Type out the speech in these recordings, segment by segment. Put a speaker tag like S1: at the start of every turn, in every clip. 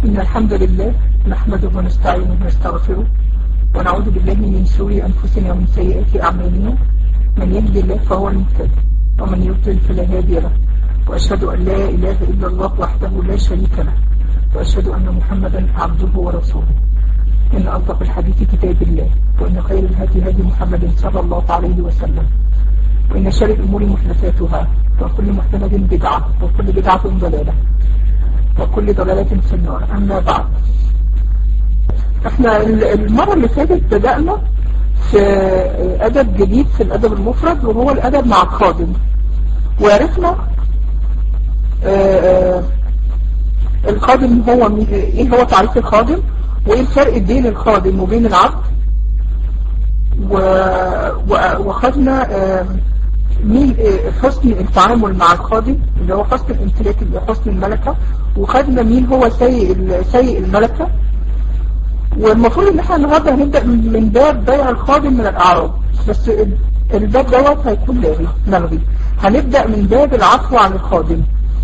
S1: إن الحمد لله نحمده ونستعينه ونستغفره ونعوذ بالله من شرور أنفسنا ومن سيئات أعمالنا من يهدي الله فهو المهتد ومن يضلل فلا هادي له وأشهد أن لا إله إلا الله وحده لا شريك له وأشهد أن محمدا عبده ورسوله إن أصدق الحديث كتاب الله وإن خير الهدي هدي محمد صلى الله عليه وسلم وإن شر الأمور محدثاتها وكل محدثة بدعة وكل بدعة ضلالة وكل ضلالة في النار أما بعد احنا المرة اللي فاتت بدأنا في أدب جديد في الأدب المفرد وهو الأدب مع الخادم وعرفنا الخادم هو ايه هو تعريف الخادم وايه الفرق بين الخادم وبين العبد وخدنا مين حسن التعامل مع الخادم اللي هو حسن الامتلاك اللي هو حسن الملكة وخدنا مين هو سيء سيء الملكة والمفروض ان احنا النهارده هنبدأ من باب بيع الخادم من الاعراض بس الباب دوت هيكون لاغي ملغي هنبدأ من باب العفو عن الخادم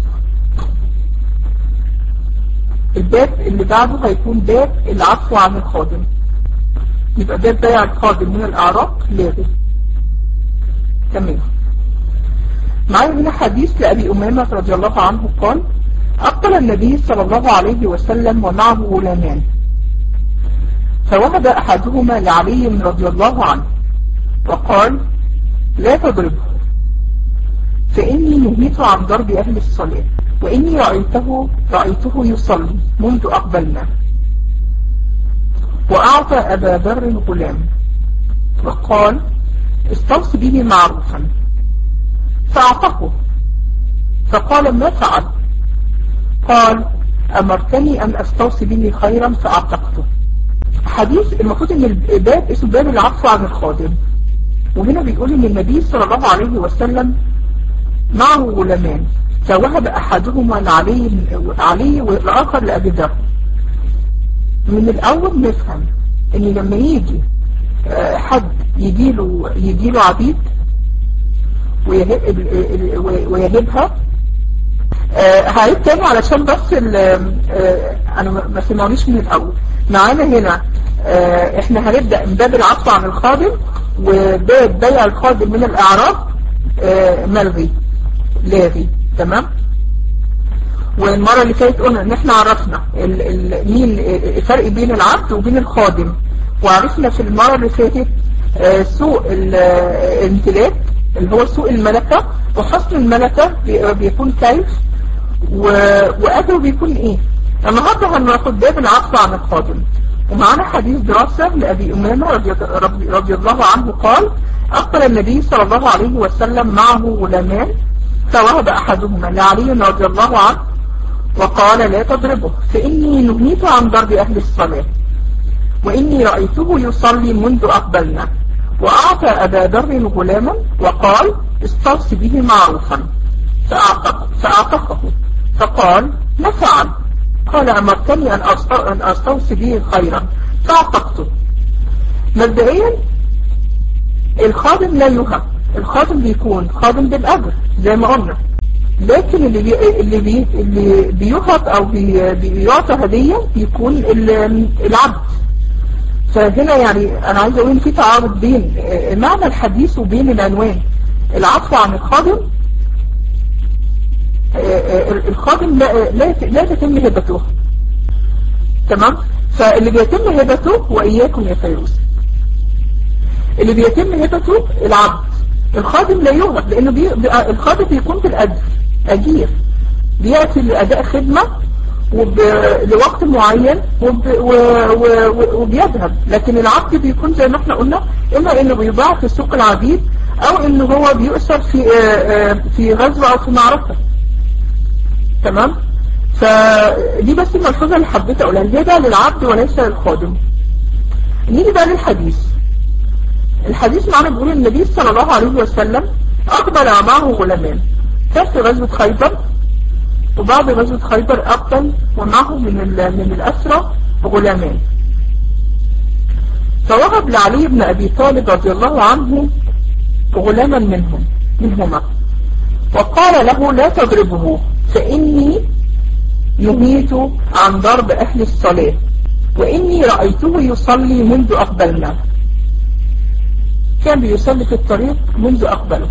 S1: الباب اللي بعده هيكون باب العفو عن الخادم يبقى باب بيع الخادم من الاعراض لاغي تمام معايا هنا حديث لأبي أمامة رضي الله عنه قال أقبل النبي صلى الله عليه وسلم ومعه غلامان فوهب أحدهما لعلي رضي الله عنه وقال لا تضربه فإني نهيت عن ضرب أهل الصلاة وإني رأيته, رأيته يصلي منذ أقبلنا وأعطى أبا ذر غلام وقال استوصي به معروفا فأعطته فقال ما فعل قال أمرتني أن أستوصي به خيرا فأعتقته حديث المفروض أن الباب اسمه باب العفو عن الخادم وهنا بيقول أن النبي صلى الله عليه وسلم معه غلامان فوهب أحدهما لعلي علي والآخر لأبي ذر من الأول نفهم أن لما يجي حد يجيله يجيله عبيد ويهب ويهبها هعيد تاني علشان بس انا ما سمعونيش من الاول معانا هنا احنا هنبدأ من باب العفو عن الخادم وباب بيع الخادم من الاعراض ملغي لاغي تمام والمرة اللي فاتت قلنا ان احنا عرفنا ال ال مين الفرق بين العبد وبين الخادم وعرفنا في المرة اللي فاتت سوء الامتلاك اللي هو سوء الملكة وحسن الملكة بيكون كيف وأجره بيكون ايه النهاردة هناخد باب العفو عن الخادم ومعنا حديث دراسة لأبي أمامة رضي, رضي الله عنه قال أقبل النبي صلى الله عليه وسلم معه غلامان فوهب أحدهما لعلي رضي الله عنه وقال لا تضربه فإني نهيت عن ضرب أهل الصلاة وإني رأيته يصلي منذ أقبلنا وأعطى أبا ذر غلاما وقال استوصي به معروفا فأعتقه فقال ما فعل قال أمرتني أن أستوصي به خيرا فأعتقته مبدئيا الخادم لا يهب الخادم بيكون خادم بالأجر زي ما قلنا لكن اللي بي اللي بي اللي بيهب او بي بيعطى هديه بيكون العبد فهنا يعني انا عايز اقول ان في تعارض بين معنى الحديث وبين العنوان العفو عن الخادم الخادم لا لا, لا تتم هبته تمام فاللي بيتم هبته واياكم يا فيروز اللي بيتم هبته العبد الخادم لا يوهب لانه بي... الخادم بيكون بالاجر اجير بيأتي لأداء خدمة وب... لوقت معين وب... و... و... وبيذهب لكن العبد بيكون زي ما احنا قلنا اما انه بيضاع في سوق العبيد او انه هو بيؤسر في في غزوة او في معركة تمام فدي بس الملحوظة اللي حبيت اقولها هي ده للعبد وليس للخادم نيجي بقى للحديث الحديث معنا بيقول النبي صلى الله عليه وسلم أقبل معه غلامان كان في غزوة خيبر وبعد غزوة خيبر أقبل ومعه من من الأسرى غلامان فوهب لعلي بن أبي طالب رضي الله عنه غلاما منهم منهما وقال له لا تضربه فإني نهيت عن ضرب أهل الصلاة وإني رأيته يصلي منذ أقبلنا كان بيصلي في الطريق منذ أقبله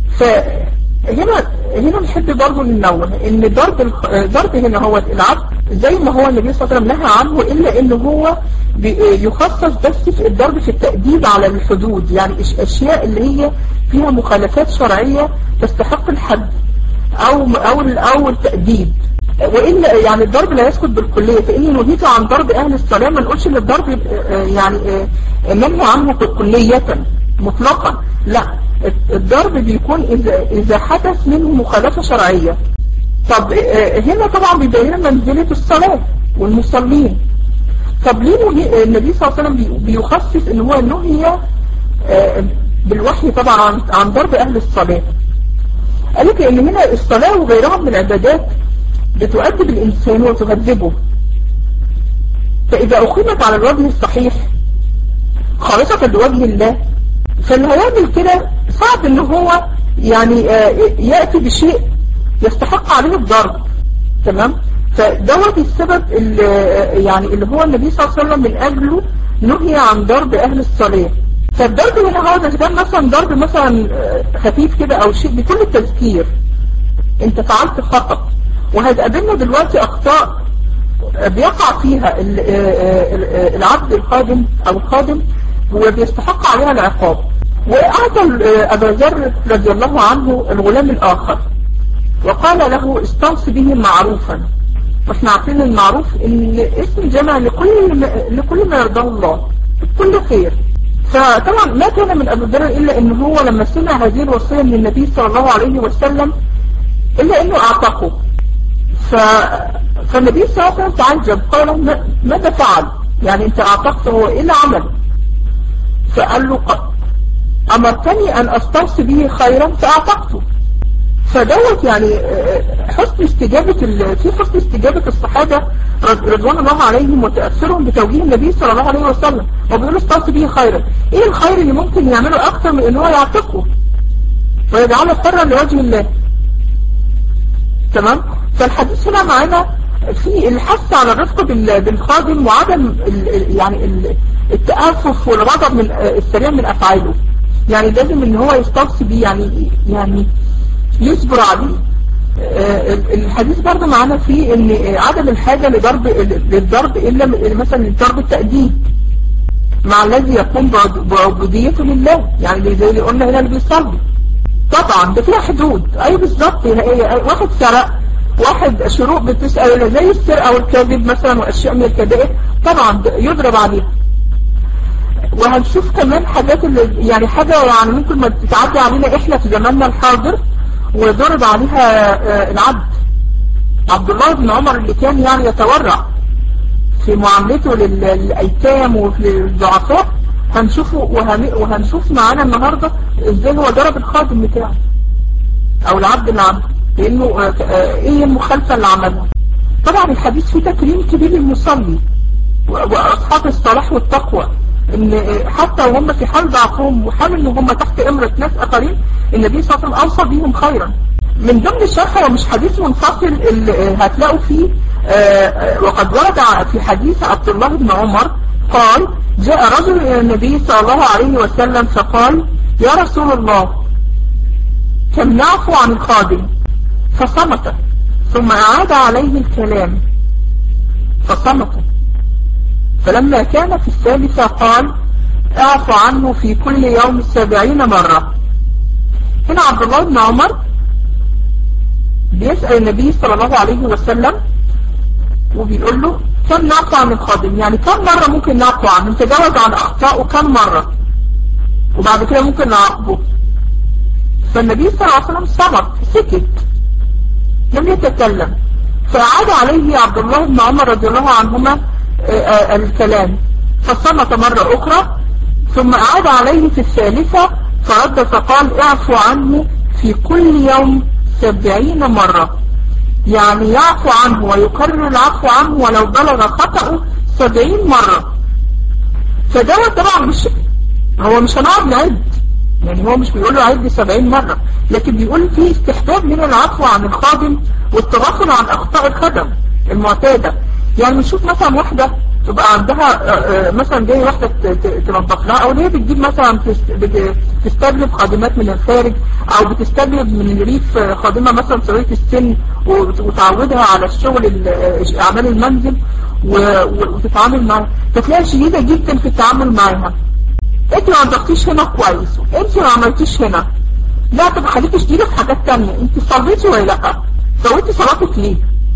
S1: فهنا هنا نحب برضه ننوه ان ضرب الخ... ضرب هنا هو العبد زي ما هو النبي صلى الله عليه وسلم نهى عنه الا ان هو يخصص بس في الضرب في التأديب على الحدود يعني اشياء اللي هي فيها مخالفات شرعية تستحق الحد او او او التأديب وإلا يعني الضرب لا يسكت بالكلية فإني نهيت عن ضرب أهل الصلاة ما نقولش إن الضرب يعني منهي عنه كلية مطلقا لا الضرب بيكون إذا, إذا حدث منه مخالفة شرعية طب هنا طبعا بيبين منزلة الصلاة والمصلين طب ليه النبي صلى الله عليه وسلم بيخصص ان هو نهي بالوحي طبعا عن ضرب أهل الصلاة قال لك ان هنا الصلاة وغيرها من العبادات بتؤدب الإنسان وتهذبه فإذا أقيمت على الوجه الصحيح خالصة لوجه الله فاللي هيعمل كده صعب ان هو يعني يأتي بشيء يستحق عليه الضرب تمام فدوت السبب اللي يعني اللي هو النبي صلى الله عليه وسلم من أجله نهي عن ضرب أهل الصلاة فالضرب هنا هو ده كان مثلا ضرب مثلا خفيف كده أو شيء بكل التذكير انت فعلت خطأ وهتقابلنا دلوقتي أخطاء بيقع فيها العبد القادم أو القادم وبيستحق عليها العقاب وأعطى أبا ذر رضي الله عنه الغلام الآخر وقال له استوص به معروفا واحنا عارفين المعروف ان اسم جمع لكل ما, لكل ما يرضاه الله كل خير فطبعا ما كان من أبو ذر إلا ان هو لما سمع هذه الوصية من النبي صلى الله عليه وسلم إلا انه اعتقه ف... فالنبي صلى الله عليه وسلم تعجب قال ماذا فعل يعني انت اعتقته هو ايه اللي عمل فقال له قد امرتني ان استوصي به خيرا فاعتقته فدوت يعني حسن استجابة في حسن استجابة الصحابة رضوان الله عليهم وتأثرهم بتوجيه النبي صلى الله عليه وسلم وبيقولوا استوصي به خيرا ايه الخير اللي ممكن يعمله اكتر من ان هو يعتقه ويجعله حرا لوجه الله تمام فالحديث هنا معانا في الحث على الرفق بالخادم وعدم يعني التأفف والغضب من السريع من أفعاله يعني لازم ان هو يستوصي بيه يعني يعني يصبر عليه الحديث برضه معانا فيه ان عدم الحاجة لضرب للضرب الا مثلا ضرب التأديب مع الذي يقوم بعبوديته لله يعني زي اللي قلنا هنا اللي بيصلي طبعا ده فيها حدود اي بالظبط واحد سرق واحد شروق بتسأل زي السرقة والكذب مثلا واشياء من الكبائر طبعا يضرب عليها وهنشوف كمان حاجات اللي يعني حاجة يعني ممكن ما تتعدي علينا احنا في زماننا الحاضر وضرب عليها العبد عبد الله بن عمر اللي كان يعني يتورع في معاملته للأيتام وللضعفاء هنشوفه وهنشوف معانا النهاردة ازاي هو ضرب الخادم بتاعه او العبد اللي عبد لانه ايه المخالفة اللي عملها طبعا الحديث فيه تكريم كبير للمصلي واصحاب الصلاح والتقوى ان حتى وهم في حال ضعفهم وحال ان هم تحت امرة ناس اخرين النبي صلى الله عليه وسلم اوصى بيهم خيرا من ضمن الشرح هو مش حديث منفصل اللي هتلاقوا فيه وقد ورد في حديث عبد الله بن عمر قال جاء رجل الى النبي صلى الله عليه وسلم فقال يا رسول الله كم نعفو عن الخادم فصمت ثم اعاد عليه الكلام فصمت فلما كان في الثالثة قال اعفو عنه في كل يوم سبعين مرة هنا عبد الله بن عمر بيسأل النبي صلى الله عليه وسلم وبيقول له كم نعفو عن الخادم يعني كم مرة ممكن نعفو عنه نتجاوز عن أخطائه كم مرة وبعد كده ممكن نعاقبه فالنبي صلى الله عليه وسلم صمت سكت لم يتكلم فعاد عليه عبد الله بن عمر رضي الله عنهما الكلام فصمت مرة أخرى ثم عاد عليه في الثالثة فرد فقال اعفو عنه في كل يوم سبعين مرة يعني يعفو عنه ويكرر العفو عنه ولو بلغ خطأه سبعين مرة فدوت طبعا مش هو مش هنقعد نعد يعني هو مش بيقول له عد سبعين مرة لكن بيقول في استحباب من العفو عن الخادم والتغافل عن أخطاء الخدم المعتادة يعني نشوف مثلا واحدة تبقى عندها مثلا جاي واحدة تنظف لها او هي بتجيب مثلا تستجلب خادمات من الخارج او بتستجلب من الريف خادمة مثلا صغيرة السن وتعودها على الشغل اعمال المنزل وتتعامل معاها فتلاقيها شديدة جدا في التعامل معاها انت ما نظفتيش هنا كويس انت ما عملتيش هنا لا طب خليكي شديدة في حاجات تانية انت صليتي ولا لا سويتي صلاتك ليه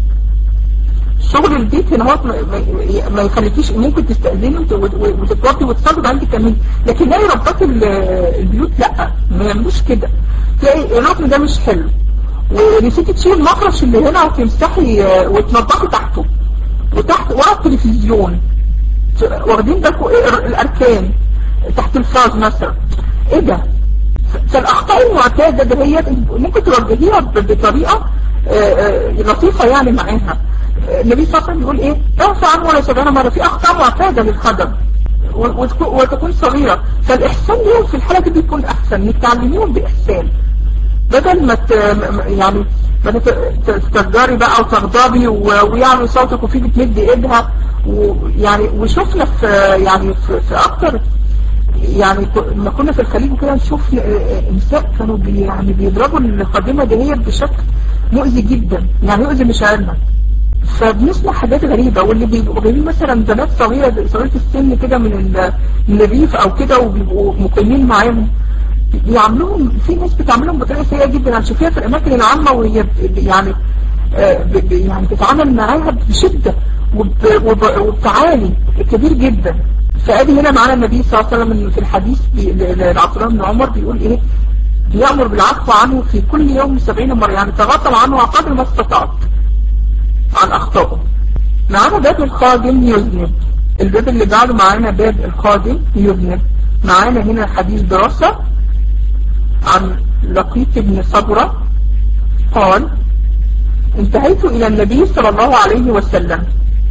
S1: شغل البيت هنا هو ما يخليكيش ممكن تستأذني وتتوضي وتصلي وبعدين تكملي لكن لاقي ربات البيوت لا ما يعملوش كده تلاقي الركن ده مش حلو ونسيتي تشيلي المفرش اللي هنا وتمسحي وتنضفي تحته وتحت ورا التلفزيون واخدين بالكم الاركان تحت الفراز مثلا ايه ده فالاخطاء المعتاده دهيت ممكن توجهيها بطريقه لطيفه يعني معاها النبي صلى الله عليه وسلم يقول ايه اعفى عنه ولا سبعين مرة في اخطاء معتادة للخدم وتكون صغيرة فالاحسان ليهم في الحالة دي بيكون احسن انك تعلميهم باحسان بدل ما يعني ما تستجاري بقى وتغضبي ويعني صوتك وفي بتمد ايدها ويعني وشفنا في يعني في, في اكتر يعني لما كنا في الخليج وكده نشوف نساء كانوا بي يعني بيضربوا الخادمة دهيت بشكل مؤذي جدا يعني يؤذي مشاعرنا فبنسمع حاجات غريبة واللي بيبقوا جايبين مثلا بنات صغيرة صغيرة السن كده من من الريف او كده وبيبقوا مقيمين معاهم بيعملوهم في ناس بتعملهم بطريقة سيئة جدا هنشوفها في الاماكن العامة وهي يعني يعني بتتعامل معاها بشدة وبتعالي كبير جدا فادي هنا معانا النبي صلى الله عليه وسلم في الحديث لعبد الله بن عمر بيقول ايه بيأمر بالعفو عنه في كل يوم سبعين مرة يعني تغطل عنه قدر ما استطعت عن أخطائه معانا باب الخادم يذنب الباب اللي بعده معانا باب الخادم يذنب معانا هنا حديث دراسة عن لقيت بن صبرة قال انتهيت إلى النبي صلى الله عليه وسلم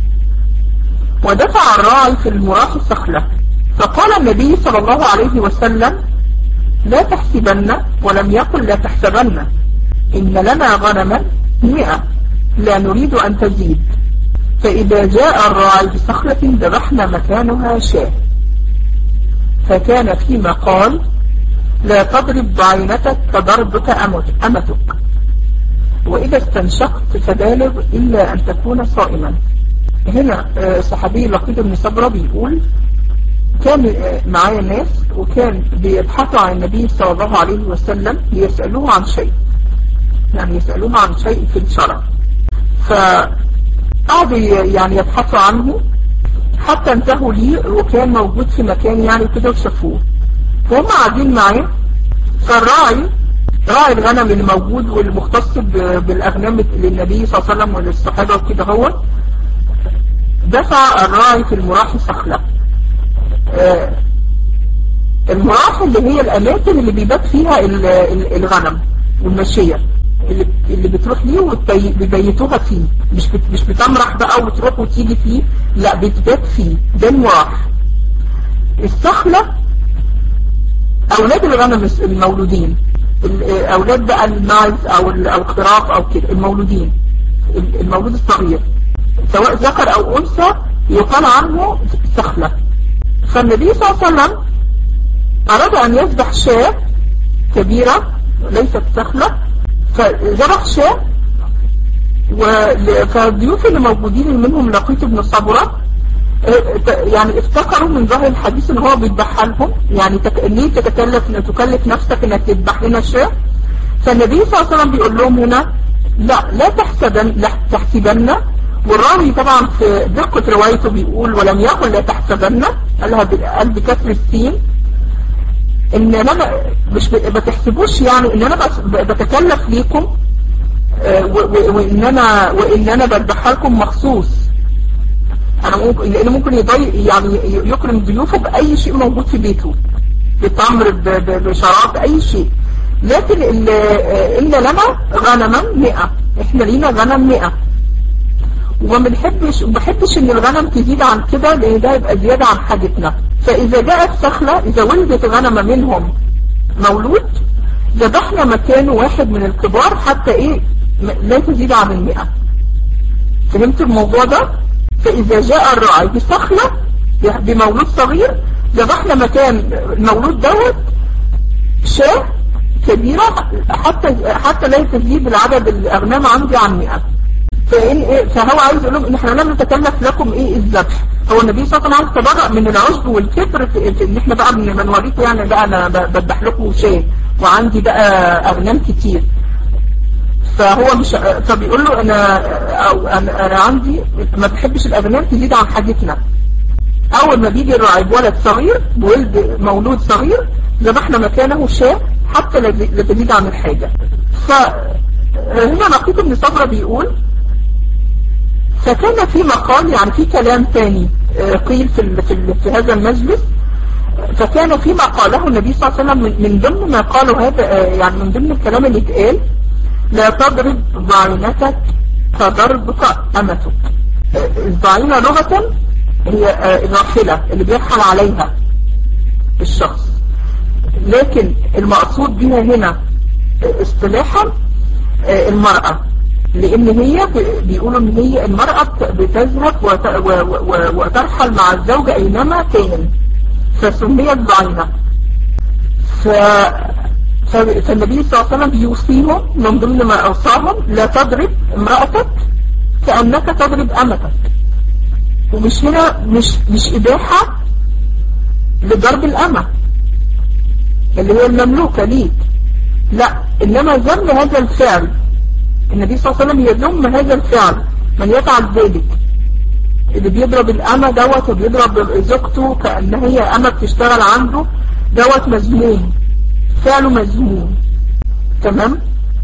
S1: ودفع الراعي في المراح صخلة فقال النبي صلى الله عليه وسلم لا تحسبن ولم يقل لا تحسبن إن لنا غنما مئة لا نريد أن تزيد فإذا جاء الراعي بصخرة ذبحنا مكانها شاه فكان فيما قال لا تضرب بعينتك كضربك أمتك وإذا استنشقت فبالغ إلا أن تكون صائما هنا صحابي لقيط بن صبرة بيقول كان معايا ناس وكان بيبحثوا عن النبي صلى الله عليه وسلم ليسألوه عن شيء يعني يسألوه عن شيء في الشرع فقعدوا يعني يبحثوا عنه حتى انتهوا لي وكان موجود في مكان يعني كده وشافوه فهم قاعدين معاه فالراعي راعي الغنم اللي موجود والمختص بالأغنام للنبي صلى الله عليه وسلم وللصحابة وكده هو دفع الراعي في المراح صخلة آه المراح اللي هي الأماكن اللي بيبات فيها الغنم والمشية اللي, اللي بتروح ليه وبيبيتوها فيه مش بت مش بتمرح بقى وتروح وتيجي فيه لا بتبات فيه ده المراح الصخلة أولاد الغنم المولودين أولاد بقى الماعز أو الخراف أو كده المولودين المولود الصغير سواء ذكر أو أنثى يقال عنه صخلة فالنبي صلى الله عليه وسلم أراد أن يذبح شاة كبيرة ليست صخلة فذبح شاة فالضيوف اللي موجودين منهم لقيت ابن صبرة يعني افتكروا من ظاهر الحديث ان هو بيذبحها لهم يعني تك... ليه تتكلف تكلف نفسك انك تذبح لنا شاة فالنبي صلى الله عليه وسلم بيقول لهم هنا لا لا تحسبن لا تحسبن والراوي طبعا في دقة روايته بيقول ولم يقل لا تحسبن قالها قال بكسر السين ان انا مش ما تحسبوش يعني ان انا بتكلف ليكم وان انا وان انا بذبحها لكم مخصوص انا ممكن لان ممكن يضيق يعني يكرم ضيوفه باي شيء موجود في بيته بتمر بشراب باي شيء لكن الا لنا غنما 100 احنا لينا غنم 100 وما بنحبش ما بحبش ان الغنم تزيد عن كده لان ده يبقى زيادة عن حاجتنا فاذا جاءت صخلة اذا ولدت غنمة منهم مولود ذبحنا مكانه واحد من الكبار حتى ايه لا تزيد عن المئة فهمت الموضوع ده فإذا جاء الراعي بصخلة بمولود صغير ذبحنا مكان المولود دوت شاه كبيرة حتى حتى لا تزيد العدد الأغنام عندي عن 100 فإن إيه فهو عايز يقول لهم إن إحنا لم نتكلف لكم إيه الذبح هو النبي صلى الله عليه وسلم عايز تبرأ من العشب والكبر في, في إن إحنا بقى من نوريكم يعني بقى أنا بذبح لكم شاه وعندي بقى أغنام كتير فهو مش فبيقول له أنا أو أنا, أنا عندي ما بحبش الأغنام تزيد عن حاجتنا أول ما بيجي الراعي بولد صغير بولد مولود صغير ذبحنا مكانه شاه حتى لا تزيد عن الحاجة فهنا نقيط بن صبرة بيقول فكان في مقال يعني في كلام ثاني قيل في, في, في هذا المجلس فكان في ما قاله النبي صلى الله عليه وسلم من ضمن ما قاله هذا يعني من ضمن الكلام اللي اتقال لا تضرب ضعينتك كضربك أمتك الضعينة لغة هي الراحلة اللي بيرحل عليها الشخص لكن المقصود بها هنا اصطلاحا المرأة لان هي بيقولوا ان هي المرأة بتذهب وترحل مع الزوج اينما كان فسميت ضعينة ف... فالنبي صلى الله عليه وسلم بيوصيهم من ضمن ما اوصاهم لا تضرب امرأتك كأنك تضرب امتك ومش هنا مش مش اباحة لضرب الامة اللي هي المملوكة ليك لا انما ذم هذا الفعل النبي صلى الله عليه وسلم يذم هذا الفعل من يفعل ذلك اللي بيضرب الأمة دوت وبيضرب زوجته كأن هي أمة بتشتغل عنده دوت مذموم فعله مذموم تمام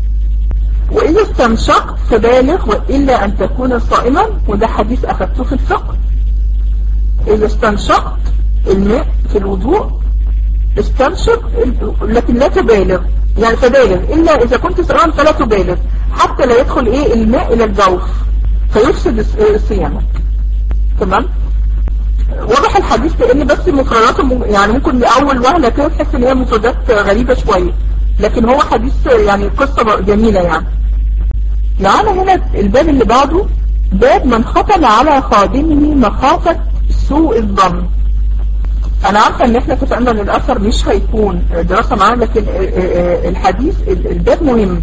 S1: وإذا استنشقت فبالغ وإلا أن تكون صائما وده حديث أخذته في الفقه إذا استنشقت الماء في الوضوء استنشق لكن لا تبالغ يعني تبالغ إلا إذا كنت صائما فلا تبالغ حتى لا يدخل إيه الماء إلى الجوف فيفسد صيامك تمام واضح الحديث لان بس مفرداته يعني ممكن لأول وهلة كده تحس ان هي مفردات غريبة شوية لكن هو حديث يعني قصة جميلة يعني معانا هنا الباب اللي بعده باب من خطب على خادمه مخافة سوء الظن انا عارفة ان احنا اتفقنا ان الاثر مش هيكون دراسة معانا لكن الحديث الباب مهم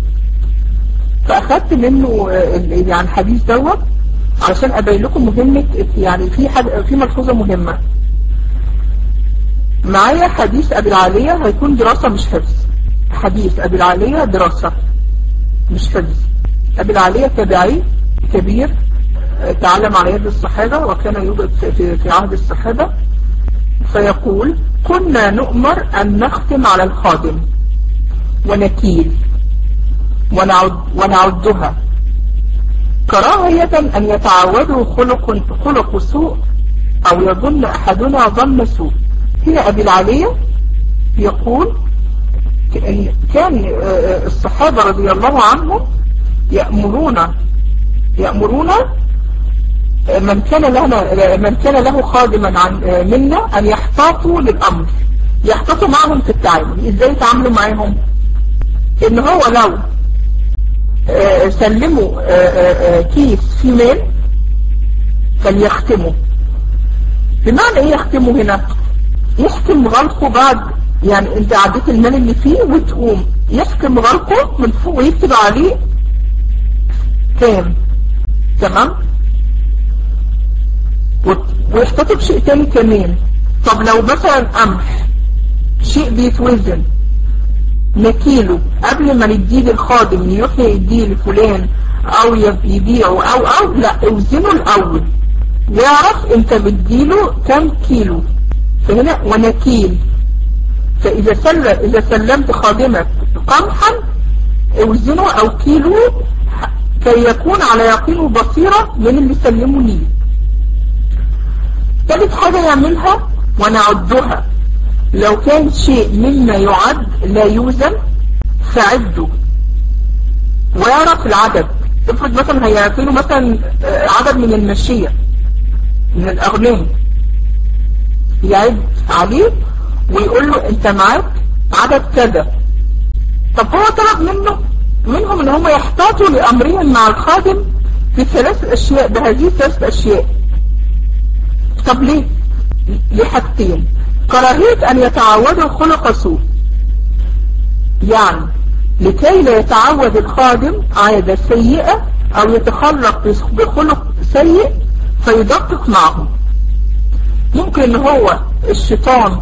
S1: فاخدت منه يعني الحديث دوت علشان ابين لكم مهمة يعني في حد في ملحوظة مهمة معايا حديث ابي العالية هيكون دراسة مش حفظ حديث ابي العالية دراسة مش حفظ ابي العالية تابعي كبير تعلم على يد الصحابة وكان يوجد في, في عهد الصحابة فيقول كنا نؤمر ان نختم على الخادم ونكيل ونعد ونعدها كراهية أن يتعودوا خلق, خلق سوء أو يظن أحدنا ظن سوء هنا أبي العالية يقول كان الصحابة رضي الله عنهم يأمرون يأمرون من كان لنا من كان له خادما عن منا أن يحتاطوا للأمر يحتاطوا معهم في التعامل إزاي يتعاملوا معهم إن هو لو سلموا كيس في مال فليختموا بمعنى ايه يختموا هنا يحكم غلقه بعد يعني انت عديت المال اللي فيه وتقوم يحكم غلقه من فوق ويكتب عليه كام تمام ويحتطب شيء تاني كمان طب لو مثلا قمح شيء بيتوزن نكيله قبل ما نديه للخادم يروح يديه لفلان او يبيعه او او لا اوزنه الاول يعرف انت بتديله كم كيلو فهنا ونكيل فاذا سلم اذا سلمت خادمك قمحا اوزنه او كيلو كي يكون على يقين وبصيرة من اللي سلمه ليه ثالث حاجة يعملها ونعدها لو كان شيء مما يعد لا يوزن فعده ويعرف العدد افرض مثلا هيعطيله مثلا عدد من المشية من الأغنام يعد عليه ويقول له انت معاك عدد كذا طب هو طلب منه منهم ان هم يحتاطوا لأمرهم مع الخادم بثلاث أشياء بهذه الثلاث أشياء طب ليه لحاجتين كراهية أن يتعودوا خلق سوء يعني لكي لا يتعود الخادم عادة سيئة أو يتخلق بخلق سيء فيدقق معه ممكن ان هو الشيطان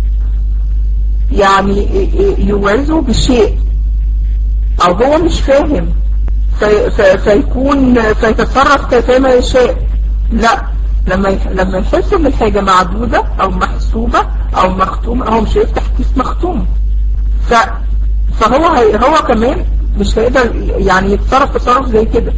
S1: يعني يوعظه بشيء او هو مش فاهم في في فيكون فيتصرف كما يشاء لا لما لما يحس ان الحاجة معدودة او محسوبة او مختومة هو مش هيفتح كيس مختوم ف فهو هي هو كمان مش هيقدر يعني يتصرف تصرف زي كده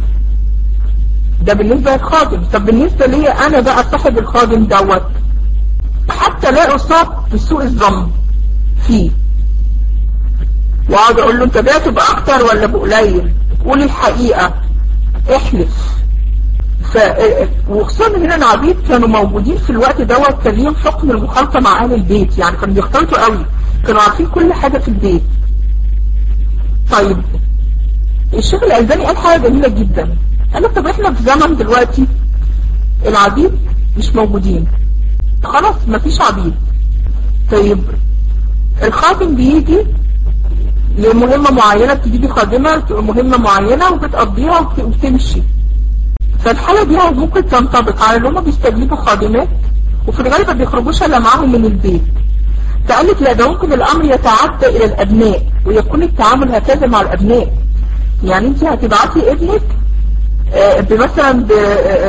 S1: ده بالنسبة للخادم طب بالنسبة لي انا بقى صاحب الخادم دوت حتى لا اصاب بسوء الظن فيه واقعد اقول له انت بعته باكتر ولا بقليل قول الحقيقة احلف ف... وخصوصا هنا العبيد كانوا موجودين في الوقت دوت كان ليهم حكم المخالطة مع اهل البيت يعني كانوا بيختلطوا قوي كانوا عارفين كل حاجة في البيت طيب الشيخ الألباني قال حاجة جميلة جدا قال لك طب احنا في زمن دلوقتي العبيد مش موجودين خلاص مفيش عبيد طيب الخادم بيجي لمهمة معينة بتجيبي خادمة مهمة معينة وبتقضيها وبتمشي فالحالة دي ممكن تنطبق على اللي هم بيستجيبوا خادمات وفي الغالب ما بيخرجوش الا معاهم من البيت فقال لك لا ده ممكن الامر يتعدى الى الابناء ويكون التعامل هكذا مع الابناء يعني انت هتبعتي ابنك بمثلا ب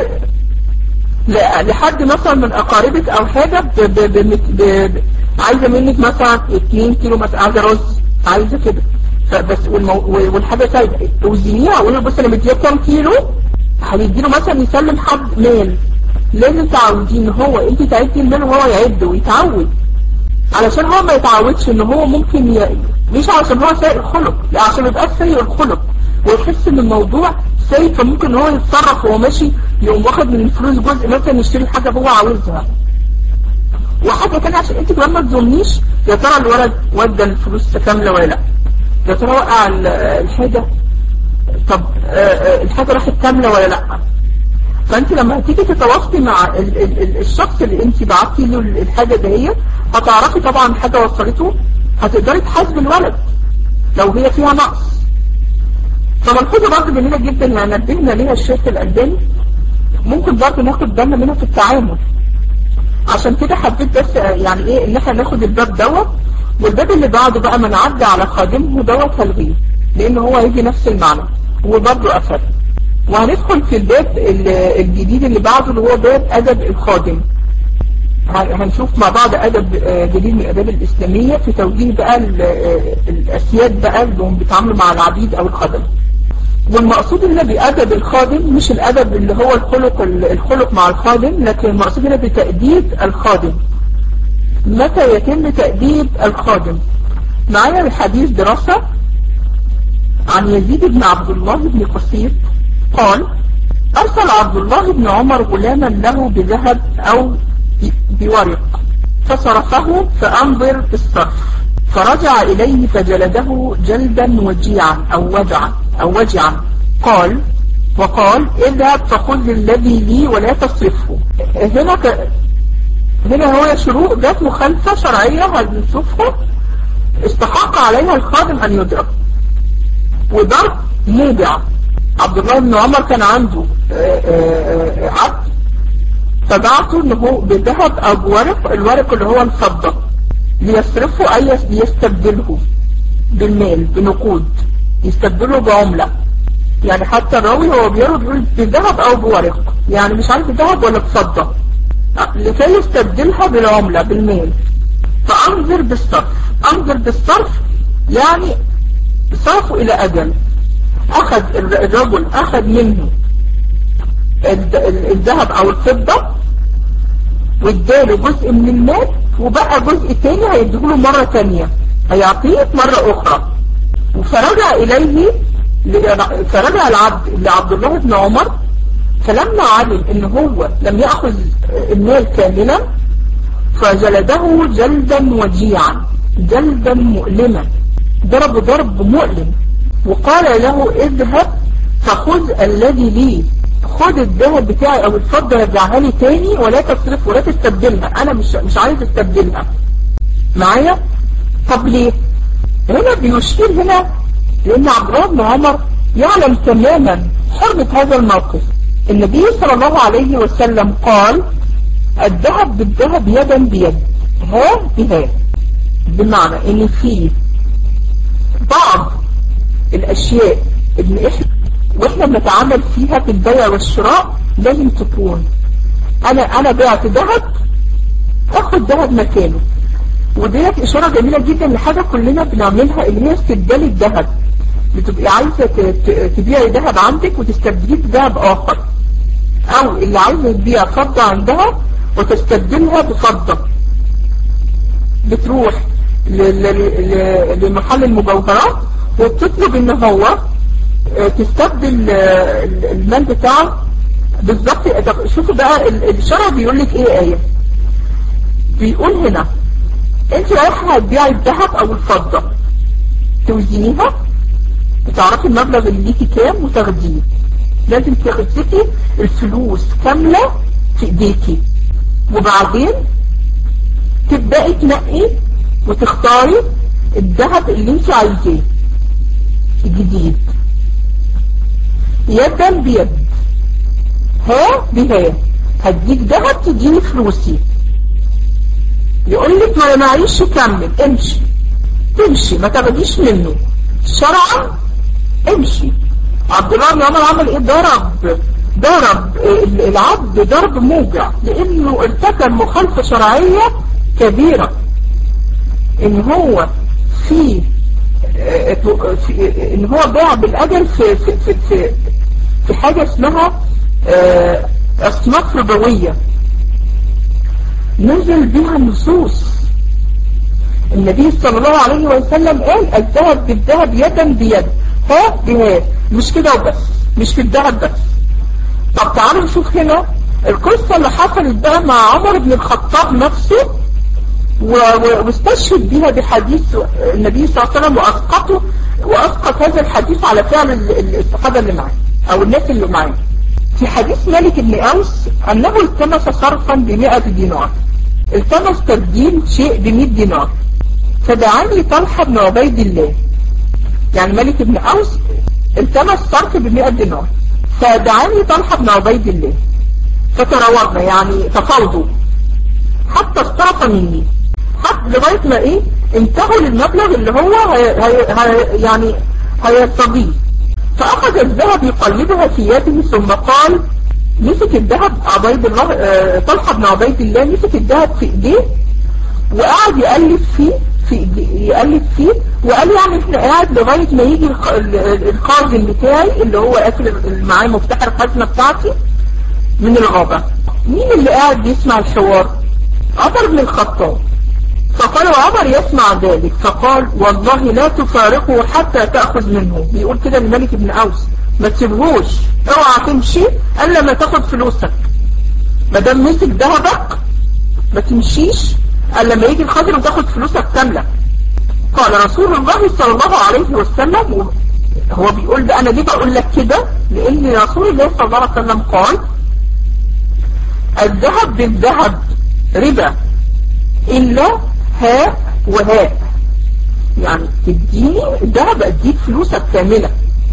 S1: لحد مثلا من اقاربك او حاجة ب ب ب ب عايزة منك مثلا 2 كيلو مثلا عايزة رز عايزة كده فبس والمو... والحاجة سايبة توزنيها وقولي بص انا مديها كام كيلو هيديله مثلا يسلم حد مال لازم تعودين ان هو انت تعدي المال وهو يعد ويتعود علشان هو ما يتعودش ان هو ممكن ي... مش علشان هو سيء الخلق لا عشان يبقى سيء الخلق ويحس ان الموضوع سيء فممكن هو يتصرف وهو ماشي يقوم واخد من الفلوس جزء مثلا يشتري حاجة هو عاوزها وحاجة تانية عشان انت كمان ما تظنيش يا ترى الولد ودى الفلوس كاملة ولا لا يا ترى وقع الحاجة طب الحاجة راحت كاملة ولا لا فانت لما هتيجي تتواصلي مع ال ال ال الشخص اللي انت بعتي له الحاجة دهيت هتعرفي طبعا حاجة وصلته هتقدري تحاسبي الولد لو هي فيها نقص فملحوظة برضه جميلة جدا يعني نبهنا ليها الشيخ الألباني ممكن برضه ناخد بالنا منها في التعامل عشان كده حبيت بس يعني ايه ان احنا ناخد الباب دوت والباب اللي بعده بقى من عدى على خادمه دوت هلغيه لان هو هيجي نفس المعنى وبرضه اثر وهندخل في الباب الجديد اللي بعده اللي هو باب ادب الخادم هنشوف مع بعض ادب جديد من الاداب الاسلامية في توجيه بقى الاسياد بقى اللي هم بيتعاملوا مع العبيد او الخدم والمقصود هنا بأدب الخادم مش الأدب اللي هو الخلق الخلق مع الخادم لكن المقصود هنا بتأديب الخادم متى يتم تأديب الخادم معايا الحديث دراسة عن يزيد بن عبد الله بن قصير قال أرسل عبد الله بن عمر غلاما له بذهب أو بورق فصرفه فأنظر بالصرف فرجع إليه فجلده جلدا وجيعا أو وجعا أو وجعا قال وقال اذهب فخذ الذي لي ولا تصرفه هنا ك... هنا هو شروط ذات مخالفة شرعية هنشوفها استحق عليها الخادم أن يضرب وضرب موضع عبد الله بن عمر كان عنده عبد فبعته ان هو بذهب او بورق الورق اللي هو الفضة ليصرفه اي يستبدله بالمال بنقود يستبدله بعملة يعني حتى الراوي هو بيرد يقول بذهب او بورق يعني مش عارف بذهب ولا بفضة لكي يستبدلها بالعملة بالمال فانظر بالصرف انظر بالصرف يعني صرفه الى اجل اخذ الرجل اخذ منه الذهب او الفضة واداله جزء من المال وبقى جزء تاني هيديهوله مرة تانية هيعطيه مرة اخرى فرجع اليه فرجع العبد لعبد الله بن عمر فلما علم ان هو لم يأخذ المال كاملا فجلده جلدا وجيعا جلدا مؤلما ضرب ضرب مؤلم وقال له اذهب فخذ الذي لي خد الذهب بتاعي او الفضة رجعها لي تاني ولا تصرف ولا تستبدلها انا مش مش عايز استبدلها معايا طب ليه هنا بيشير هنا لان عبد الله بن عمر يعلم تماما حرمة هذا الموقف النبي صلى الله عليه وسلم قال الذهب بالذهب يدا بيد ها بها بمعنى ان في بعض الاشياء اللي احنا واحنا بنتعامل فيها في البيع والشراء لازم تكون انا انا بعت ذهب اخد ذهب مكانه وديت اشارة جميلة جدا لحاجة كلنا بنعملها اللي هي استبدال الذهب بتبقي عايزة تبيعي ذهب عندك وتستبدليه بذهب اخر او اللي عايزة تبيع فضة عندها وتستبدلها بفضة بتروح لمحل المجوهرات وبتطلب ان هو تستبدل المال بتاعه بالظبط طب شوفوا بقى الشرع بيقول لك ايه ايه بيقول هنا انت رايحه هتبيعي الذهب او الفضه توزنيها بتعرفي المبلغ اللي ليكي كام وتاخديه لازم تاخدي الفلوس كامله في ايديكي وبعدين تبداي تنقي وتختاري الذهب اللي انت عايزاه الجديد يدا بيد ها بها هديك ذهب تديني فلوسي يقول لك ما معيش كمل امشي تمشي ما تاخديش منه شرعا امشي عبد الله بن عمر عمل ايه ضرب ضرب العبد ضرب موجع لانه ارتكب مخالفة شرعية كبيرة ان هو في ان هو باع بالاجل في في في في, في حاجة اسمها اصناف ربوية نزل بها النصوص النبي صلى الله عليه وسلم قال الذهب بالذهب يدا بيد ها بها مش كده وبس مش في الذهب بس طب تعالوا نشوف هنا القصة اللي حصلت بقى مع عمر بن الخطاب نفسه واستشهد بها بحديث النبي صلى الله عليه وسلم وأسقطه وأسقط هذا الحديث على فعل الصحابة اللي معاه أو الناس اللي معاه في حديث مالك بن أوس أنه التمس صرفا بمئة دينار التمس تبديل شيء بمئة دينار فدعاني طلحة بن عبيد الله يعني مالك بن أوس التمس صرف بمئة دينار فدعاني طلحة بن عبيد الله فتراوضنا يعني تفاوضوا حتى اصطرف مني حتى لغاية ما ايه انتهوا للمبلغ اللي هو هي هي هي يعني هيستضيف فأخذ الذهب يقلبها في يده ثم قال مسك الذهب عبيد الله اه طلحة بن عبيد الله مسك الذهب في ايديه وقعد يقلب فيه في يقلب فيه وقال يعني احنا قاعد لغاية ما يجي الخازن بتاعي اللي هو قافل معاه مفتاح الخزنة بتاعتي من الغابة مين اللي قاعد بيسمع الحوار عمر بن الخطاب فقال وعمر يسمع ذلك فقال والله لا تفارقه حتى تأخذ منه بيقول كده الملك بن أوس ما تسيبهوش اوعى تمشي الا ما تاخد فلوسك ما دام مسك ذهبك ما تمشيش الا لما يجي الخضر وتاخد فلوسك كاملة قال رسول الله صلى الله عليه وسلم هو بيقول ده انا ليه بقول لك كده لان رسول الله صلى الله عليه وسلم قال الذهب بالذهب ربا إلا هاء وهاء يعني تديني الذهب اديك فلوسك كاملة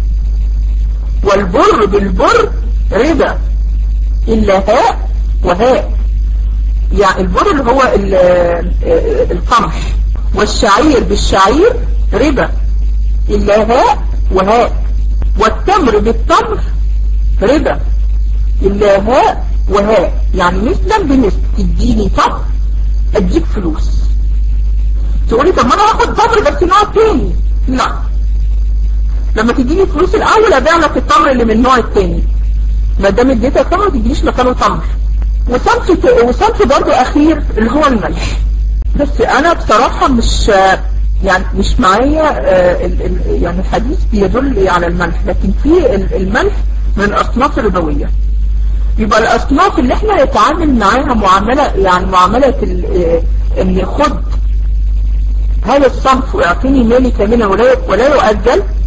S1: والبر بالبر ربا إلا هاء وهاء يعني البر اللي هو القمح والشعير بالشعير ربا إلا هاء وهاء والتمر بالتمر ربا إلا هاء وهاء يعني مثلا بمثل تديني تمر اديك فلوس تقولي طب ما انا هاخد تمر بس نوع تاني لا لما تديني فلوس الاول ابيع لك التمر اللي من النوع التاني ما دام اديتك تمر ما تدينيش مكانه تمر وصنف وصنف برضه اخير اللي هو الملح بس انا بصراحة مش يعني مش معايا يعني الحديث بيدل على الملح لكن في الملح من الاصناف الربويه يبقى الاصناف اللي احنا نتعامل معاها معاملة يعني معاملة ان خد هذا الصنف ويعطيني مالي كاملا ولا ولا يؤجل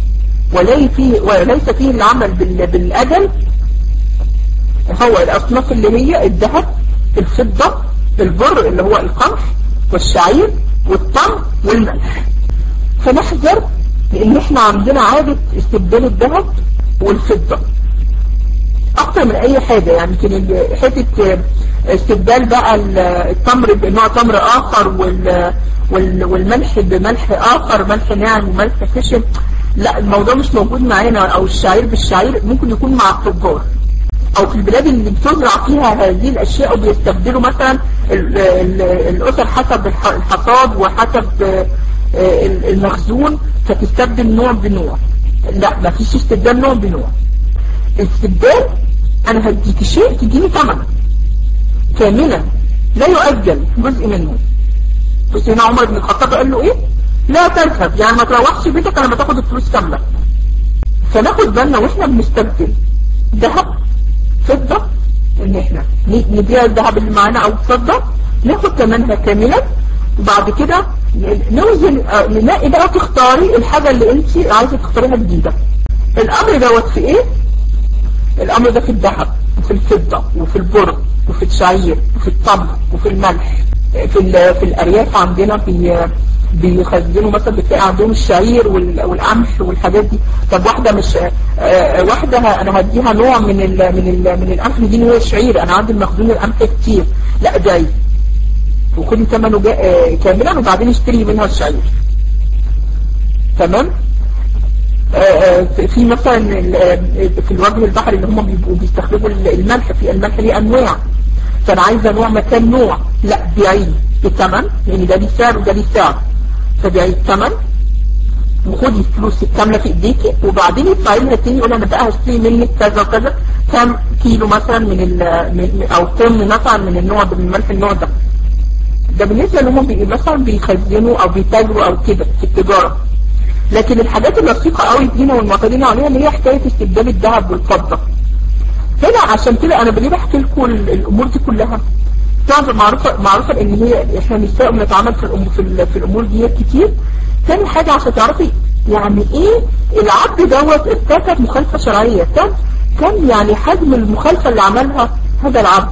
S1: وليس فيه, وليس فيه العمل بالأجل هو الأصناف اللي هي الذهب الفضة البر اللي هو القمح والشعير والطم والملح فنحذر لان احنا عندنا عادة استبدال الذهب والفضة اكتر من اي حاجة يعني كان حتة استبدال بقى التمر بنوع تمر اخر وال والملح بملح اخر ملح ناعم وملح خشن لا الموضوع مش موجود معانا او الشعير بالشعير ممكن يكون مع التجار او في البلاد اللي بتزرع فيها هذه الاشياء وبيستبدلوا مثلا الاسر حسب الحصاد وحسب المخزون فتستبدل نوع بنوع لا ما فيش استبدال نوع بنوع استبدال انا هديك شيء تديني ثمنه كاملا لا يؤجل جزء منه بس هنا عمر بن الخطاب قال له ايه لا تذهب يعني ما تروحش بيتك لما تاخد الفلوس كامله فناخد بالنا واحنا بنستبدل ذهب فضة ان احنا نبيع الذهب اللي معانا او الفضة ناخد ثمنها كاملا وبعد كده نوزن نلاقي بقى تختاري الحاجة اللي انت عايزة تختاريها جديدة الامر دوت في ايه الامر ده في الذهب وفي الفضة وفي البر وفي الشعير وفي التمر وفي الملح في في الارياف عندنا في بيخزنوا مثلا بتلاقي عندهم الشعير والقمح والحاجات دي طب واحدة مش آه واحدة انا هديها نوع من ال من ال من القمح دي هو الشعير انا عندي مخزون القمح كتير لا جاي وخدي ثمنه آه كاملا وبعدين اشتري منها الشعير تمام آه في مثلا في الوجه البحري اللي هم بيبقوا بيستخدموا الملح في الملح ليه انواع فانا عايزه نوع مكان نوع لا بيعيه بالثمن لان ده ليه سعر وده ليه سعر فبيعي الثمن وخدي الفلوس الكاملة في ايديكي وبعدين يطلع لها تاني يقول انا بقى هشتري منك كذا وكذا كام كيلو مثلا من ال من او طن مثلا من النوع ده من ملح النوع ده ده بالنسبة لهم بي مثلا بيخزنوا او بيتاجروا او كده في التجارة لكن الحاجات اللصيقة قوي فينا والمعتادين عليها اللي هي حكاية استبدال الذهب والفضة هنا عشان كده انا ليه بحكي لكم الامور دي كلها طبعا معروفة معروفة ان هي احنا نساء بنتعامل في الامور في, في الامور دي كتير تاني حاجة عشان تعرفي يعني ايه العبد دوت ارتكب مخالفة شرعية كان كان يعني حجم المخالفة اللي عملها هذا العبد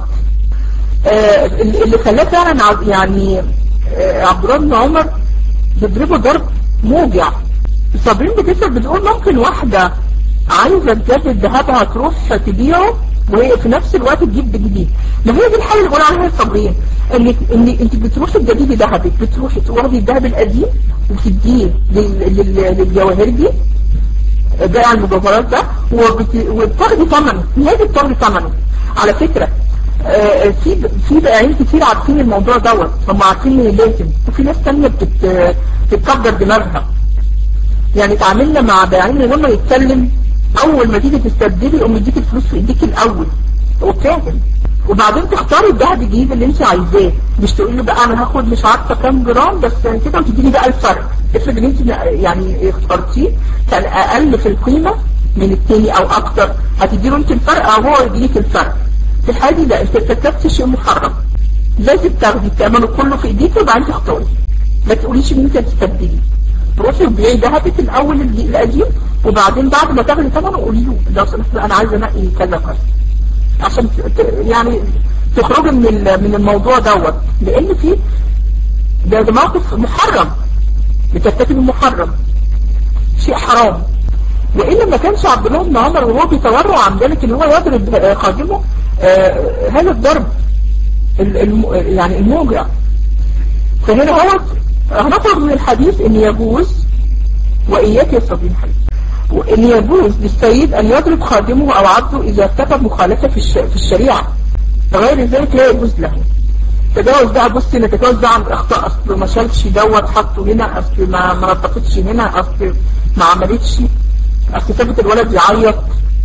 S1: آه اللي خلاه فعلا يعني آه عبد الله بن عمر بيضربه ضرب موجع صابرين بتسأل بتقول ممكن واحدة عايزة تجدد ذهبها تروح تبيعه وهي في نفس الوقت تجيب جديد ما هي دي الحاله اللي بقول عليها الصابرين ان ان انت بتروحي تجددي ذهبك بتروحي تاخدي الذهب القديم وتديه للجواهر دي بيع المجوهرات ده وبتاخدي ثمنه نهايه بتاخدي ثمنه على فكره آه في في بائعين كتير عارفين الموضوع دوت هم عارفين ان لازم وفي ناس ثانيه بتت بتكبر دماغها يعني تعاملنا مع بائعين من غير ما يتكلم اول ما تيجي تستبدلي يقوم يديك الفلوس في ايديك الاول هو فاهم وبعدين تختاري الذهب الجديد اللي انت عايزاه مش تقولي له بقى انا هاخد مش عارفه كام جرام بس كده وتديني بقى الفرق افرض ان انت يعني اخترتيه كان اقل في القيمه من التاني او اكتر هتدي له انت الفرق او هو يديك الفرق في الحاله دي لا انت ارتكبت شيء محرم لازم تاخدي الثمن كله في ايديك وبعدين تختاري ما تقوليش ان انت تستبدلي تروحي وبيعي ذهبك الاول القديم وبعدين بعد ما تاخدي ثمنه قولي له لو سمحت انا عايزه انقي كذا كذا عشان يعني تخرجي من من الموضوع دوت لان في ده, ده موقف محرم بترتكب محرم شيء حرام وإلا ما كانش عبد الله بن عمر وهو بيتورع عن ذلك ان هو يضرب خادمه آه هذا الضرب الم يعني الموجع فهنا هو هنخرج من الحديث ان يجوز وإياك يستطيع الحديث وإن يجوز للسيد أن يضرب خادمه أو عبده إذا ارتكب مخالفة في, الش... في الشريعة غير ذلك لا يجوز له تجاوز بقى بص نتجاوز بقى عن الأخطاء أصل ما شالش دوت حطه هنا أصل ما ما نطقتش هنا أصل ما عملتش أصل سابت الولد يعيط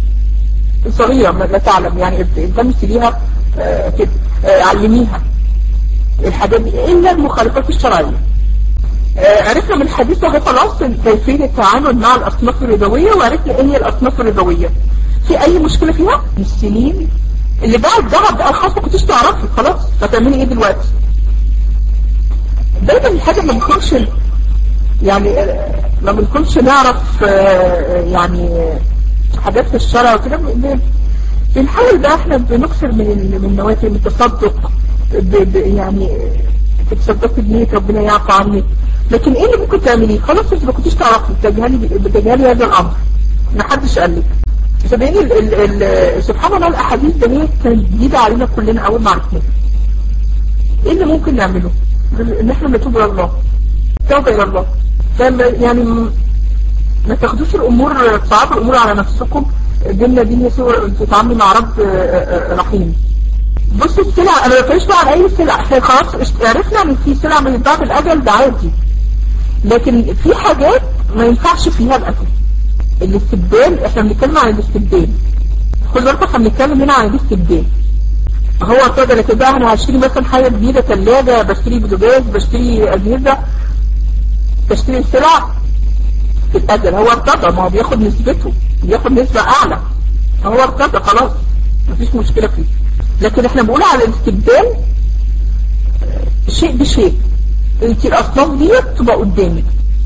S1: صغيرة لا تعلم يعني التمسي ليها آه كده آه علميها الحاجات دي إلا المخالفات الشرعية عرفنا من الحديث ده خلاص كيفية التعامل مع الأصناف الربوية وعرفنا ايه هي الأصناف الربوية في أي مشكلة فيها؟ السنين اللي باع الذهب ده الخاص ما كنتش تعرفي خلاص هتعملي ايه دلوقتي؟ دايما الحاجة ما بتكونش يعني ما بنكونش نعرف يعني حاجات في الشرع وكده بنحاول بقى احنا بنكسر من من نوافل من التصدق يعني تتصدقي بنية ربنا يعفو عنك لكن ايه اللي ممكن تعمليه خلاص انت ما كنتيش تعرفي بتجهلي بتجهلي هذا الامر ما حدش قال لك صدقيني ال ال سبحان الله الاحاديث ده هي كانت جديده علينا كلنا اول ما عرفناها ايه اللي ممكن نعمله ان احنا نتوب الى الله توبه الى الله يعني ما تاخدوش الامور تصعبوا الامور على نفسكم ديننا دين يسوع تتعاملي مع رب رحيم بص السلع انا ما بتكلمش بقى على اي سلع احنا خلاص عرفنا ان في سلع من بعد الاجل ده عادي لكن في حاجات ما ينفعش فيها الاكل الاستبدال احنا بنتكلم عن الاستبدال كل مرة احنا بنتكلم هنا عن الاستبدال هو كده لكن بقى انا هشتري مثلا حاجة جديدة ثلاجة بشتري بوتاجاز بشتري اجهزة بشتري سلع في الاجل هو ارتضى ما هو بياخد نسبته بياخد نسبة اعلى هو ارتضى خلاص مفيش مشكلة فيه لكن احنا بنقول على الاستبدال شيء بشيء انت الاصناف دي تبقى قدامك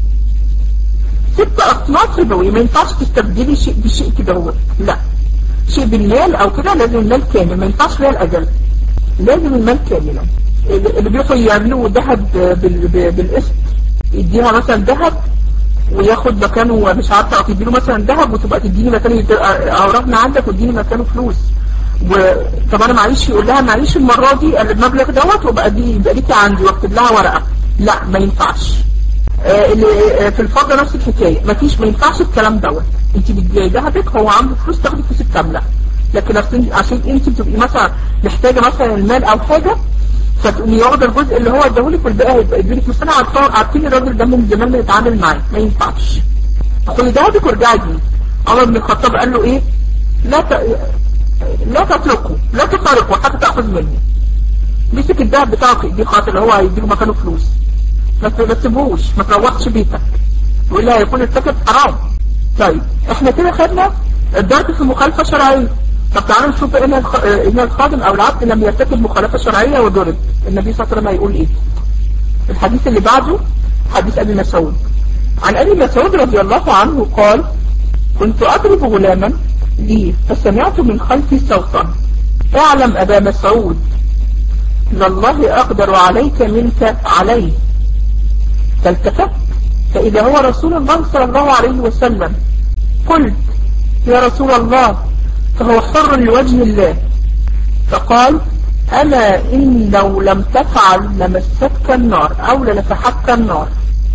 S1: ست اصناف ربوية ما ينفعش تستبدلي شيء بشيء كده هو لا شيء بالمال او كده لازم المال كامل ما ينفعش فيها الاجل لازم المال كاملا اللي بيروحوا يعملوا ذهب بالقسط يديها مثلا ذهب وياخد مكانه مش عارفه او تديله مثلا ذهب وتبقى تديني مكانه اوراقنا عندك وتديني مكانه فلوس وطب انا معلش يقول لها معلش المره دي المبلغ دوت وبقى دي يبقى ليكي عندي واكتب لها ورقه لا ما ينفعش آه اللي في الفضل نفس الحكايه ما فيش ما ينفعش الكلام دوت انت بتبيعي ذهبك هو عنده فلوس تاخدي فلوس كامله لكن عشان انت بتبقي مثلا محتاجه مثلا المال او حاجه فتقومي واخده الجزء اللي هو اداهولك والباقي هيبقى يديلك بس انا عارفه عارفين الراجل ده من زمان بنتعامل معاه ما ينفعش خدي ذهبك وارجعي بيه عمر بن الخطاب قال له ايه لا ت... لا تتركه لا تفارقه حتى تاخذ منه مسك الذهب بتاعك دي خاطر اللي هو هيديله مكانه فلوس ما تسيبوش ما تروحش بيتك والا هيكون ارتكب حرام طيب احنا كده خدنا الضرب في مخالفه شرعيه طب تعالوا نشوف ان ان الخادم او العبد لم يرتكب مخالفه شرعيه وضرب النبي صلى الله عليه وسلم هيقول ايه الحديث اللي بعده حديث ابي مسعود عن ابي مسعود رضي الله عنه قال كنت اضرب غلاما لي فسمعت من خلفي صوتا اعلم ابا مسعود ان الله اقدر عليك منك عليه فالتفت فاذا هو رسول الله صلى الله عليه وسلم قلت يا رسول الله فهو حر لوجه الله فقال أما إن لو لم تفعل لمستك النار أو لنفحتك النار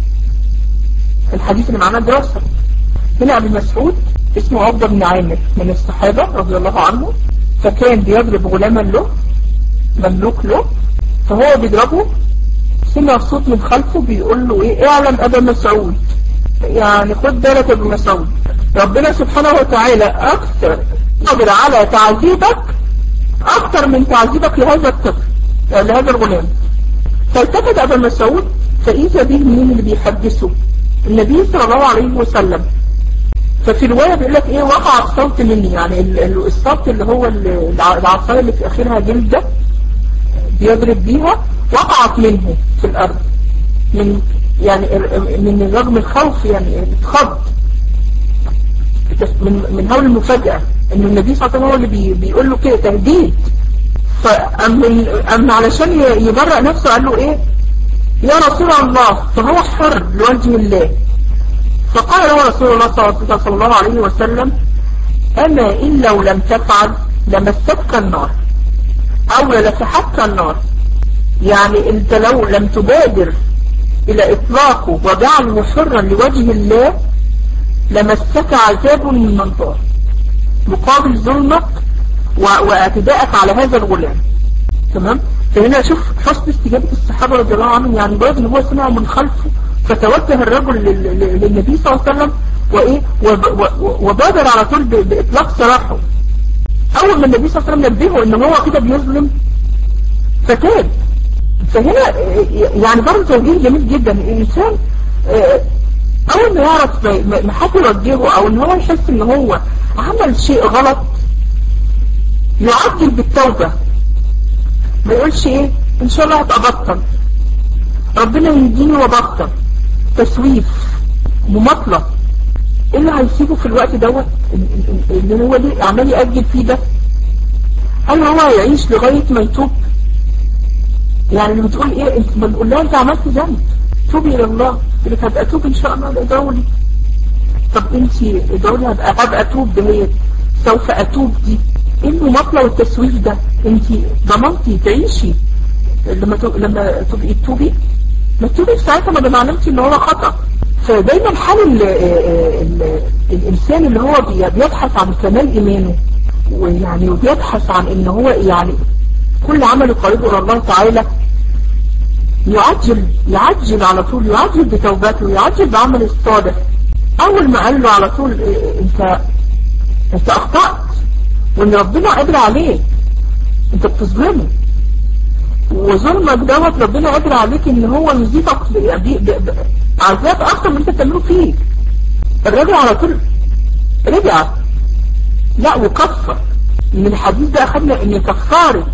S1: الحديث اللي معنا دراسة هنا أبي مسعود اسمه عبد بن عامر من الصحابة رضي الله عنه فكان بيضرب غلاما له مملوك له فهو بيضربه سمع صوت من خلفه بيقول له ايه اعلم ابا مسعود يعني خد بالك يا ابو مسعود ربنا سبحانه وتعالى اكثر قادر على تعذيبك اكثر من تعذيبك لهذا الطفل لهذا الغلام فالتفت ابا مسعود فاذا به مين اللي بيحدثه النبي صلى الله عليه وسلم ففي رواية بيقول لك ايه وقع الصوت مني يعني الصوت اللي هو العصاية اللي في اخرها جلد ده بيضرب بيها وقعت منه في الارض من يعني من رغم الخوف يعني اتخض من من هول المفاجأة ان النبي صلى الله عليه وسلم هو اللي بي بيقول له كده تهديد فأما علشان يبرأ نفسه قال له ايه يا رسول الله فهو حر لوجه الله فقال له رسول الله صلى الله عليه وسلم أما إن لو لم تفعل لمستك النار أو للفحتك النار يعني انت لو لم تبادر إلى إطلاقه وجعله حرا لوجه الله لمسك عذاب من منطار مقابل ظلمك واعتداءك على هذا الغلام تمام فهنا شوف حسن استجابة الصحابة رضي الله عنهم يعني برضه ان هو سمع من خلفه فتوجه الرجل للنبي صلى الله عليه وسلم وايه وبادر على طول باطلاق سراحه اول ما النبي صلى الله عليه وسلم نبهه ان هو كده بيظلم فتاب فهنا يعني برضه توجيه جميل جدا الانسان اول ما يعرف ما حد يوجهه او ان هو يحس ان هو عمل شيء غلط يعجل بالتوبة ما يقولش ايه ان شاء الله هبقى بطل ربنا يهديني وبطل تسويف مماطلة ايه اللي هيسيبه في الوقت دوت اللي هو ليه عمال يأجل فيه ده هل هو هيعيش لغاية ما يتوب يعني اللي بتقول ايه انت بنقول لها انت عملت ذنب توبي الى الله اللي هبقى اتوب ان شاء الله ادعوا لي طب انت ادعوا لي هبقى هبقى اتوب دهيت سوف اتوب دي ايه المماطله والتسويف ده انت ضمنتي تعيشي لما لما تبقي تتوبي ما تتوبي في ساعتها ما دام علمتي ان هو خطأ فدايما حال ال ال الانسان اللي هو بيبحث عن كمال ايمانه ويعني وبيبحث عن ان هو يعني كل عمل قريب الى الله تعالى يعجل يعجل على طول يعجل بتوبته يعجل بعمل الصالح اول ما قال له على طول انت انت اخطأت وان ربنا قادر عليك انت بتظلمه وظلمك دوت ربنا قادر عليك ان هو يزيدك عذاب اكتر من انت بتعمله فيه الراجل على طول رجع لا وكفر من الحديث ده اخدنا ان كفاره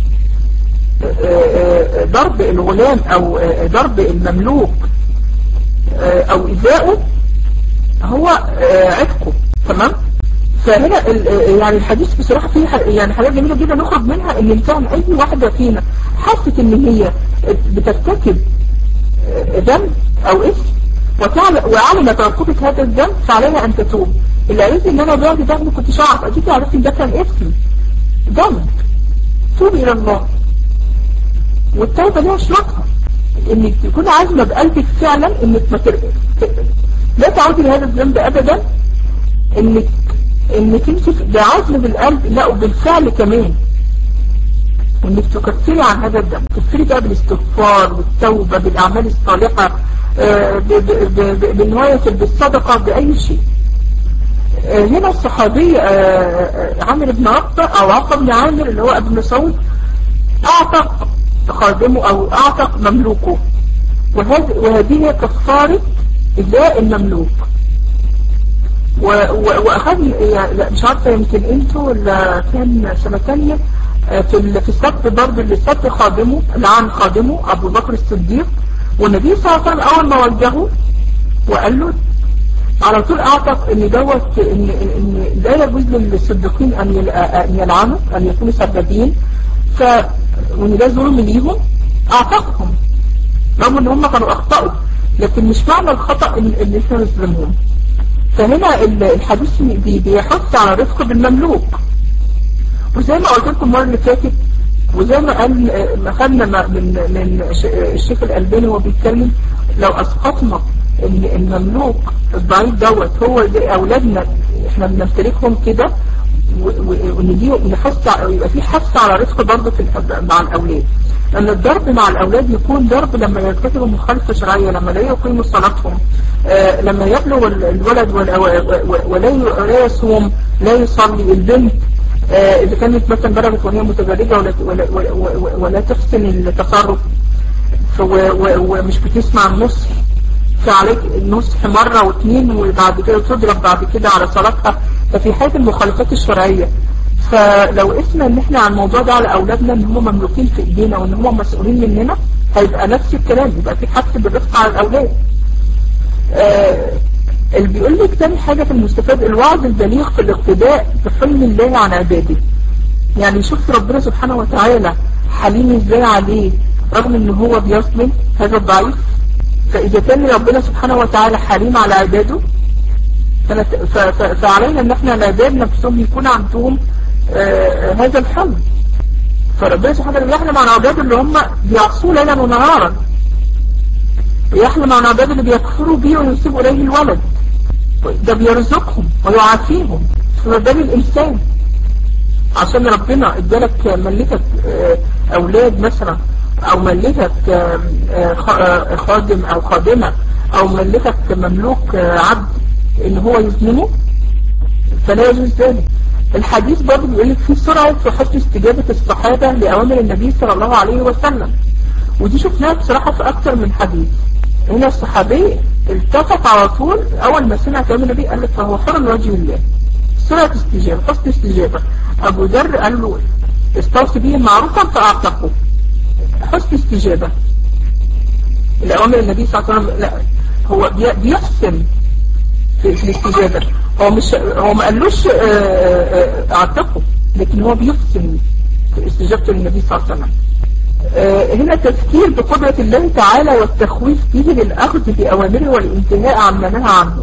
S1: ضرب الغلام او ضرب المملوك او ايذائه هو عتقه تمام فهنا يعني الحديث بصراحة فيه يعني حاجات جميلة جدا نخرج منها ان الانسان اي واحدة فينا حست ان هي بترتكب ذنب او اسم وعلمت عقوبة هذا الذنب فعليها ان تتوب اللي قالت ان انا بعد ده ما كنتش اعرف اكيد عرفت ان ده كان اسم ذنب توب الى الله والتوبة ليها شروطها انك تكون عازمة بقلبك فعلا انك ما لا تعودي لهذا الذنب ابدا انك انك انت بعزم بالقلب لا وبالفعل كمان انك تكفري عن هذا الذنب تكفري بقى بالاستغفار بالتوبة بالاعمال الصالحة بالنواية بالصدقة باي شيء هنا الصحابي عامر بن عقبة او عقبة بن عامر اللي هو ابن مسعود اعتق خادمه او اعتق مملوكه وهذه كفارة إزاء المملوك واخذ يعني لا مش عارفة يمكن انتوا ولا كان سنة تانية في في السبت برضه اللي السبت خادمه لعن خادمه ابو بكر الصديق والنبي صلى الله عليه وسلم اول ما وجهه وقال له على طول اعتق ان دوت ان ان لا يجوز للصديقين ان ان يلعنوا ان يكونوا سبابين ف وان ده ظلم ليهم اعتقهم رغم ان هم كانوا اخطأوا لكن مش معنى الخطأ ان, إن احنا نظلمهم فهنا الحديث بيحث على رفق بالمملوك وزي ما قلت لكم المره اللي فاتت وزي ما قال ما خدنا من من الشيخ الألباني وهو بيتكلم لو اسقطنا ان المملوك الضعيف دوت هو زي اولادنا احنا بنمتلكهم كده ونديه نحس يبقى في حث على رفق برضه في مع الاولاد لأن الضرب مع الأولاد يكون ضرب لما يرتكبوا مخالفة شرعية لما لا يقيموا صلاتهم آه لما يبلغ الولد ولا ولا يصوم لا يصلي البنت آه إذا كانت مثلا بلغت وهي متبرجة ولا, ولا, ولا, ولا تحسن التصرف ومش بتسمع النصح فعليك النصح مرة واثنين وبعد كده تضرب بعد كده على صلاتها ففي حالة المخالفات الشرعية فلو اسمنا ان احنا عن الموضوع ده على اولادنا ان هم مملوكين في ايدينا وان هم مسؤولين مننا هيبقى نفس الكلام يبقى في حث بالرفق على الاولاد آه اللي بيقول لك تاني حاجة في المستفاد الوعظ البليغ في الاقتداء بحلم الله عن عباده يعني شفت ربنا سبحانه وتعالى حليم ازاي عليه رغم ان هو بيظلم هذا الضعيف فاذا كان ربنا سبحانه وتعالى حليم على عباده فعلينا ان احنا العباد نفسهم يكون عندهم آه هذا الحلم فربنا سبحانه وتعالى يحلم عن عباده اللي هم بيعصوا ليلا ونهارا ويحلم عن عباده اللي بيكفروا بيه وينسبوا اليه الولد ده بيرزقهم ويعافيهم فده الانسان عشان ربنا ادالك ملكك آه اولاد مثلا او ملكك آه خادم او خادمة او ملكك مملوك عبد ان هو يظلمه فلا يجوز ذلك الحديث برضه بيقول لك في سرعة في حسن استجابة الصحابة لأوامر النبي صلى الله عليه وسلم ودي شفناها بصراحة في أكثر من حديث هنا الصحابي التفت على طول أول ما سمع كلام النبي قال لك فهو حر من وجه الله سرعة استجابة حسن استجابة أبو ذر قال له استوصي به معروفا فأعتقه حسن استجابة الأوامر النبي صلى الله عليه وسلم لا هو بيحسن في, في الاستجابة هو مش هو ما قالوش اعتقه لكن هو بيحسن في استجابته للنبي صلى الله عليه وسلم هنا تذكير بقدرة الله تعالى والتخويف فيه للأخذ بأوامره والانتهاء عما نهى عنه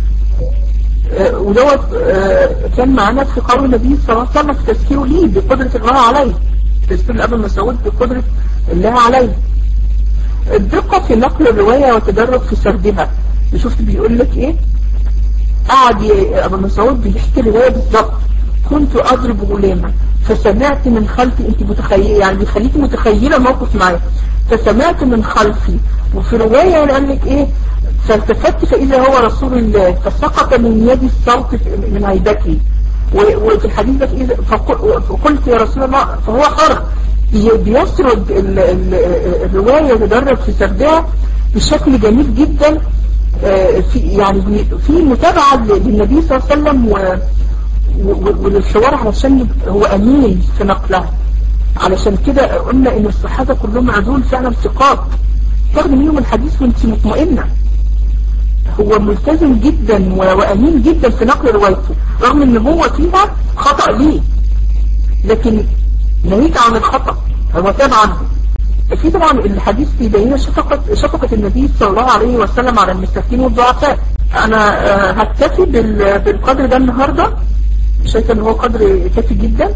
S1: ودوت كان معنا في قول النبي صلى الله عليه وسلم في تذكيره ليه بقدرة الله عليه تذكير الأب مسعود بقدرة الله عليه الدقة في نقل الرواية والتدرج في سردها شفت بيقول لك ايه قعد ابو مسعود بيحكي الرواية بالظبط كنت اضرب غلاما فسمعت من خلفي انت متخيله يعني بيخليكي متخيله موقف معايا فسمعت من خلفي وفي رواية قال لك ايه فالتفت فاذا هو رسول الله فسقط من يدي الصوت من هيبتي وفي الحديث ده فقلت يا رسول الله فهو حر بيسرد الرواية يتدرب في سردها بشكل جميل جدا في يعني في متابعة للنبي صلى الله عليه وسلم وللحوار علشان هو أمين في نقلها علشان كده قلنا ان الصحابة كلهم عدول فعلا ثقات تاخد منهم الحديث وانت مطمئنة هو ملتزم جدا وأمين جدا في نقل روايته رغم ان هو فيها خطأ ليه لكن نهيك عن الخطأ هو تاب عنه في طبعا الحديث بيبين شفقة, شفقة النبي صلى الله عليه وسلم على المساكين والضعفاء انا هكتفي بالقدر ده النهاردة شايفه ان هو قدر كافي جدا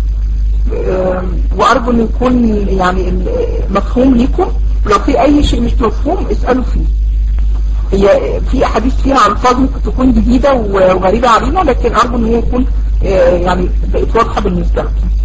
S1: وارجو ان يكون يعني مفهوم ليكم لو في اي شيء مش مفهوم اسألوا فيه هي في احاديث فيها الفاظ ممكن تكون جديدة وغريبة علينا لكن ارجو ان هي يكون يعني بقت واضحة بالنسبة لكم